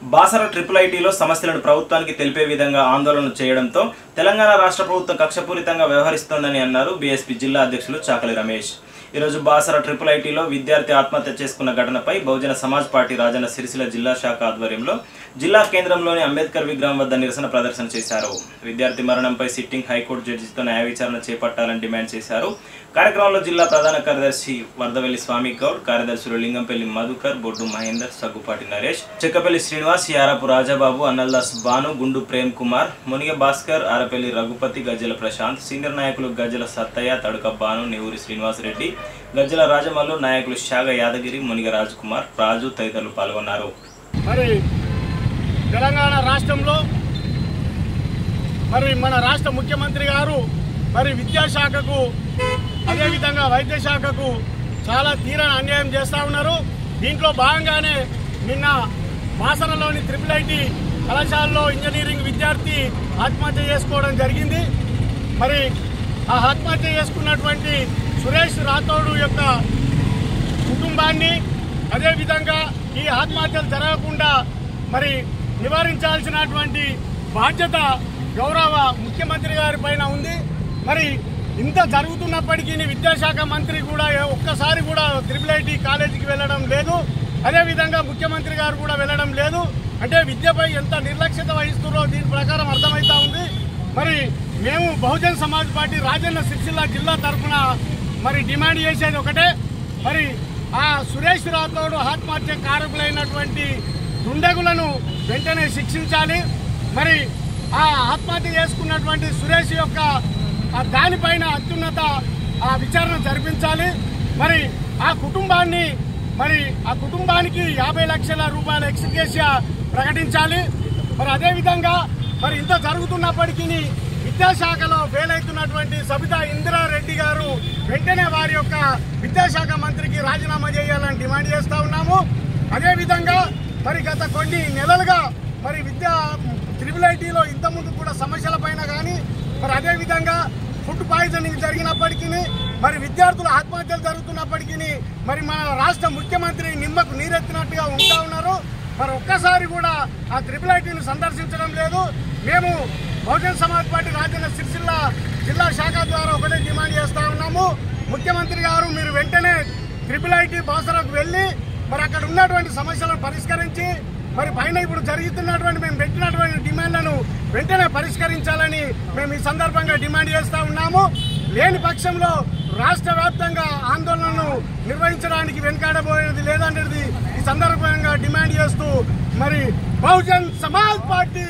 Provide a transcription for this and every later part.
Basara triple ఐటీలో సమస్యలను ప్రభుత్వానికి తెలిపే విధంగా ఆందోళన చేయడంతో తెలంగాణ రాష్ట్ర ప్రభుత్వం కక్షపూరితంగా వ్యవహరిస్తోందని అన్నారు బీఎస్పీ జిల్లా అధ్యక్షులు చాకలి రమేష్ ఈరోజు బాసర ట్రిపుల్ ఐటీలో విద్యార్థి ఆత్మహత్య చేసుకున్న ఘటనపై బహుజన సమాజ్ పార్టీ రాజన్న సిరిసిల్ల జిల్లా శాఖ ఆధ్వర్యంలో జిల్లా కేంద్రంలోని అంబేద్కర్ విగ్రహం వద్ద నిరసన ప్రదర్శన చేశారు విద్యార్థి మరణంపై సిట్టింగ్ హైకోర్టు జడ్జితో న్యాయ విచారణ చేపట్టాలని డిమాండ్ చేశారు కార్యక్రమంలో జిల్లా ప్రధాన కార్యదర్శి వరదవెల్లి స్వామి గౌడ్ కార్యదర్శులు లింగంపల్లి మధుకర్ బొడ్డు మహేందర్ సగ్గుపాటి నరేష్ చెక్కపల్లి శ్రీనివాస్ యారపు రాజాబాబు అన్నల్దాస్ భాను గుండు ప్రేమ్ కుమార్ మునిగ భాస్కర్ ఆరపల్లి రఘుపతి గజ్జల ప్రశాంత్ సీనియర్ నాయకులు గజ్జల సత్తయ్య తడుక భాను నెవూరి శ్రీనివాస్ రెడ్డి గజ్జల రాజమల్లు నాయకులు శాగ యాదగిరి మునిగ రాజ్ కుమార్ రాజు తదితరులు పాల్గొన్నారు మరి తెలంగాణ రాష్ట్రంలో మరి మన రాష్ట్ర ముఖ్యమంత్రి గారు మరి విద్యాశాఖకు అదేవిధంగా వైద్య శాఖకు చాలా తీరని అన్యాయం చేస్తూ ఉన్నారు దీంట్లో భాగంగానే నిన్న బాసరలోని త్రిపుల్ ఐటి కళాశాలలో ఇంజనీరింగ్ విద్యార్థి ఆత్మహత్య చేసుకోవడం జరిగింది మరి ఆ ఆత్మహత్య చేసుకున్నటువంటి సురేష్ రాథోడు యొక్క కుటుంబాన్ని అదేవిధంగా ఈ ఆత్మహత్యలు జరగకుండా మరి నివారించాల్సినటువంటి బాధ్యత గౌరవ ముఖ్యమంత్రి గారి పైన ఉంది మరి ఇంత జరుగుతున్నప్పటికీ విద్యాశాఖ మంత్రి కూడా ఒక్కసారి కూడా త్రిపుల్ ఐటీ కాలేజీకి వెళ్ళడం లేదు అదేవిధంగా ముఖ్యమంత్రి గారు కూడా వెళ్ళడం లేదు అంటే విద్యపై ఎంత నిర్లక్ష్యత వహిస్తున్నారో దీని ప్రకారం అర్థమవుతా ఉంది మరి మేము బహుజన్ సమాజ్ పార్టీ రాజన్న సిరిసిల్ల జిల్లా తరఫున మరి డిమాండ్ చేసేది ఒకటే మరి ఆ సురేష్ రాథోడ్ ఆత్మహత్య కారకులైనటువంటి దుండగులను వెంటనే శిక్షించాలి మరి ఆ ఆత్మహత్య చేసుకున్నటువంటి సురేష్ యొక్క ఆ దానిపైన అత్యున్నత ఆ విచారణ జరిపించాలి మరి ఆ కుటుంబాన్ని మరి ఆ కుటుంబానికి యాభై లక్షల రూపాయల ఎక్స్గ్రేషియా ప్రకటించాలి మరి అదేవిధంగా మరి ఇంత జరుగుతున్నప్పటికీ విద్యాశాఖలో ఫెయిల్ అవుతున్నటువంటి సబితా ఇందిరారెడ్డి గారు వెంటనే వారి యొక్క విద్యాశాఖ మంత్రికి రాజీనామా చేయాలని డిమాండ్ చేస్తా ఉన్నాము అదేవిధంగా మరి గత కొన్ని నెలలుగా మరి విద్యా త్రిబుల్ ఐటీలో ఇంతకుముందు కూడా సమస్యల పైన కానీ మరి అదేవిధంగా ఫుడ్ పాయిజనింగ్ జరిగినప్పటికీ మరి విద్యార్థులు ఆత్మహత్యలు జరుగుతున్నప్పటికీ మరి మన రాష్ట్ర ముఖ్యమంత్రి నిమ్మకు నీరెత్తినట్టుగా ఉంటా ఉన్నారు మరి ఒక్కసారి కూడా ఆ త్రిపుల్ ఐటీని సందర్శించడం లేదు మేము బహుజన్ సమాజ్ పార్టీ రాజన్న సిరిసిల్ల జిల్లా శాఖ ద్వారా ఒకటే డిమాండ్ చేస్తా ఉన్నాము ముఖ్యమంత్రి గారు మీరు వెంటనే త్రిపుల్ ఐటీ బాసరకు వెళ్ళి మరి అక్కడ ఉన్నటువంటి సమస్యలను పరిష్కరించి మరి పైన ఇప్పుడు జరుగుతున్నటువంటి మేము పెట్టినటువంటి డిమాండ్లను వెంటనే పరిష్కరించాలని మేము ఈ సందర్భంగా డిమాండ్ చేస్తా ఉన్నాము లేని పక్షంలో రాష్ట్ర వ్యాప్తంగా ఆందోళనను నిర్వహించడానికి వెనుకాడబోయేది లేదనేది ఈ సందర్భంగా డిమాండ్ చేస్తూ మరి బహుజన్ సమాజ్ పార్టీ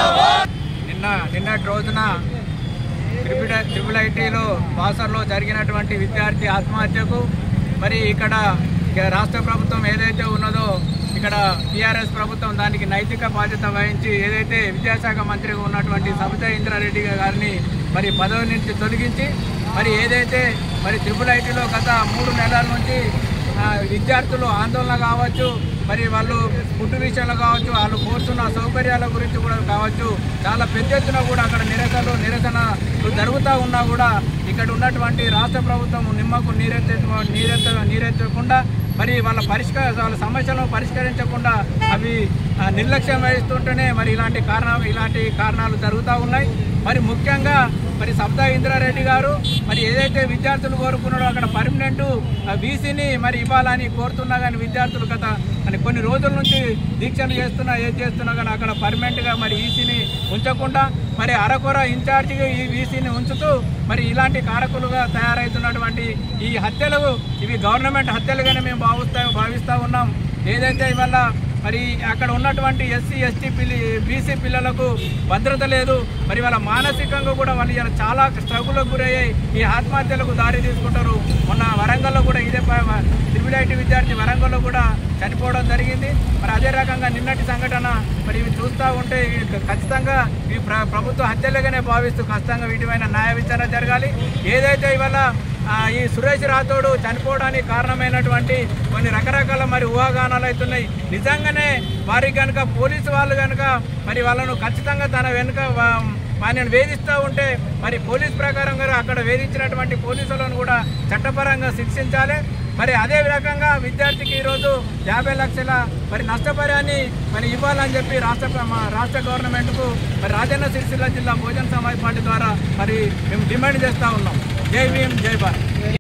నిన్న నిన్నటి రోజున త్రిపుల్ త్రిపుల్ ఐటీలో బాసర్లో జరిగినటువంటి విద్యార్థి ఆత్మహత్యకు మరి ఇక్కడ ఇక రాష్ట్ర ప్రభుత్వం ఏదైతే ఉన్నదో ఇక్కడ టీఆర్ఎస్ ప్రభుత్వం దానికి నైతిక బాధ్యత వహించి ఏదైతే విద్యాశాఖ మంత్రిగా ఉన్నటువంటి సబితా ఇంద్రారెడ్డి గారిని మరి పదవి నుంచి తొలగించి మరి ఏదైతే మరి త్రిపుల్ ఐటీలో గత మూడు నెలల నుంచి ఆ, విద్యార్థులు ఆందోళన కావచ్చు మరి వాళ్ళు ఫుడ్ విషయంలో కావచ్చు వాళ్ళు కోరుతున్న సౌకర్యాల గురించి కూడా కావచ్చు చాలా పెద్ద ఎత్తున కూడా అక్కడ నిరసనలు నిరసనలు జరుగుతూ ఉన్నా కూడా ఇక్కడ ఉన్నటువంటి రాష్ట్ర ప్రభుత్వం నిమ్మకు నీరెత్తే నీరెత్త నీరెత్తకుండా మరి వాళ్ళ పరిష్కార వాళ్ళ సమస్యలను పరిష్కరించకుండా అవి ఆ, నిర్లక్ష్యం వహిస్తుంటేనే మరి ఇలాంటి కారణాలు ఇలాంటి కారణాలు జరుగుతూ ఉన్నాయి మరి ముఖ్యంగా మరి సబ్దా ఇంద్రారెడ్డి గారు మరి ఏదైతే విద్యార్థులు కోరుకున్నారో అక్కడ పర్మనెంట్ బీసీని మరి ఇవ్వాలని కోరుతున్నా కానీ విద్యార్థులు గత మరి కొన్ని రోజుల నుంచి దీక్షలు చేస్తున్నా ఏది చేస్తున్నా కానీ అక్కడ పర్మనెంట్గా మరి ఈసీని ఉంచకుండా మరి అరకొర ఇన్ఛార్జిగా ఈ వీసీని ఉంచుతూ మరి ఇలాంటి కారకులుగా తయారవుతున్నటువంటి ఈ హత్యలు ఇవి గవర్నమెంట్ హత్యలుగానే మేము భావిస్తా భావిస్తూ ఉన్నాం ఏదైతే ఇవాళ మరి అక్కడ ఉన్నటువంటి ఎస్సీ ఎస్టీ పిల్లి బీసీ పిల్లలకు భద్రత లేదు మరి వాళ్ళ మానసికంగా కూడా వాళ్ళు ఇలా చాలా స్ట్రగుల్కి గురయ్యాయి ఈ ఆత్మహత్యలకు దారి తీసుకుంటారు మొన్న వరంగల్లో కూడా ఇదే త్రిబుల్ ఐటీ విద్యార్థి వరంగల్లో కూడా చనిపోవడం జరిగింది మరి అదే రకంగా నిన్నటి సంఘటన మరి ఇవి చూస్తూ ఉంటే ఇవి ఖచ్చితంగా ఇవి ప్ర ప్రభుత్వ హత్యలుగానే భావిస్తూ ఖచ్చితంగా వీటిపైన న్యాయ విచారణ జరగాలి ఏదైతే ఇవాళ ఆ, ఈ సురేష్ రాథోడు చనిపోవడానికి కారణమైనటువంటి కొన్ని రకరకాల మరి ఊహాగానాలు అవుతున్నాయి నిజంగానే వారికి కనుక పోలీసు వాళ్ళు కనుక మరి వాళ్ళను ఖచ్చితంగా తన వెనుక వా- వారిని వేధిస్తూ ఉంటే మరి పోలీస్ ప్రకారం గారు అక్కడ వేధించినటువంటి పోలీసులను కూడా చట్టపరంగా శిక్షించాలి మరి అదే రకంగా విద్యార్థికి ఈరోజు యాభై లక్షల మరి నష్టపరిహాన్ని మరి ఇవ్వాలని చెప్పి రాష్ట్ర ప్ర- మా రాష్ట్ర గవర్నమెంట్కు మరి రాజన్న సిరిసిల్ల జిల్లా భోజన సమాజ్ పార్టీ ద్వారా మరి మేము డిమాండ్ చేస్తూ ఉన్నాం జై భీమ్ జై భారత్